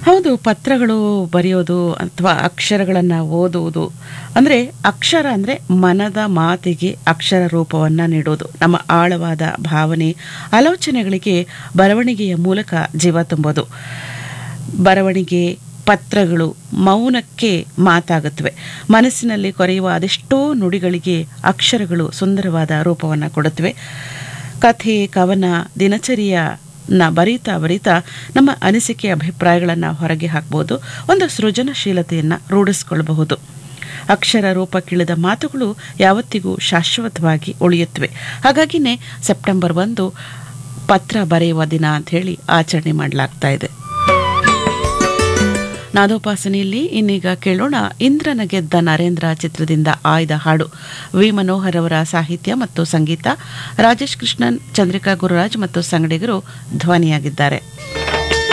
ಹೌದು ಪತ್ರಗಳು ಬರೆಯೋದು ಅಥವಾ ಅಕ್ಷರಗಳನ್ನು ಓದುವುದು ಅಂದರೆ ಅಕ್ಷರ ಅಂದರೆ ಮನದ ಮಾತಿಗೆ ಅಕ್ಷರ ರೂಪವನ್ನು ನೀಡೋದು ನಮ್ಮ ಆಳವಾದ ಭಾವನೆ ಆಲೋಚನೆಗಳಿಗೆ ಬರವಣಿಗೆಯ ಮೂಲಕ ಜೀವ ತುಂಬೋದು ಬರವಣಿಗೆ ಪತ್ರಗಳು ಮೌನಕ್ಕೆ ಮಾತಾಗುತ್ತವೆ ಮನಸ್ಸಿನಲ್ಲಿ ಕೊರೆಯುವ ಅದೆಷ್ಟೋ ನುಡಿಗಳಿಗೆ ಅಕ್ಷರಗಳು ಸುಂದರವಾದ ರೂಪವನ್ನು ಕೊಡುತ್ತವೆ ಕಥೆ ಕವನ ದಿನಚರಿಯ ನ ಬರೀತಾ ಬರೀತಾ ನಮ್ಮ ಅನಿಸಿಕೆ ಅಭಿಪ್ರಾಯಗಳನ್ನು ಹೊರಗೆ ಹಾಕ್ಬೋದು ಒಂದು ಸೃಜನಶೀಲತೆಯನ್ನು ರೂಢಿಸ್ಕೊಳ್ಬಹುದು ಅಕ್ಷರ ರೂಪಕ್ಕಿಳಿದ ಮಾತುಗಳು ಯಾವತ್ತಿಗೂ ಶಾಶ್ವತವಾಗಿ ಉಳಿಯುತ್ತವೆ ಹಾಗಾಗಿನೇ ಸೆಪ್ಟೆಂಬರ್ ಒಂದು ಪತ್ರ ಬರೆಯುವ ದಿನ ಅಂತ ಹೇಳಿ ಆಚರಣೆ ಮಾಡಲಾಗ್ತಾ ಇದೆ ನಾದೋಪಾಸನೆಯಲ್ಲಿ ಇನ್ನೀಗ ಕೇಳೋಣ ಇಂದ್ರನ ಗೆದ್ದ ನರೇಂದ್ರ ಚಿತ್ರದಿಂದ ಆಯ್ದ ಹಾಡು ವಿ ಮನೋಹರ್ ಅವರ ಸಾಹಿತ್ಯ ಮತ್ತು ಸಂಗೀತ ರಾಜೇಶ್ ಕೃಷ್ಣನ್ ಚಂದ್ರಿಕಾ ಗುರುರಾಜ್ ಮತ್ತು ಸಂಗಡಿಗರು ಧ್ವನಿಯಾಗಿದ್ದಾರೆ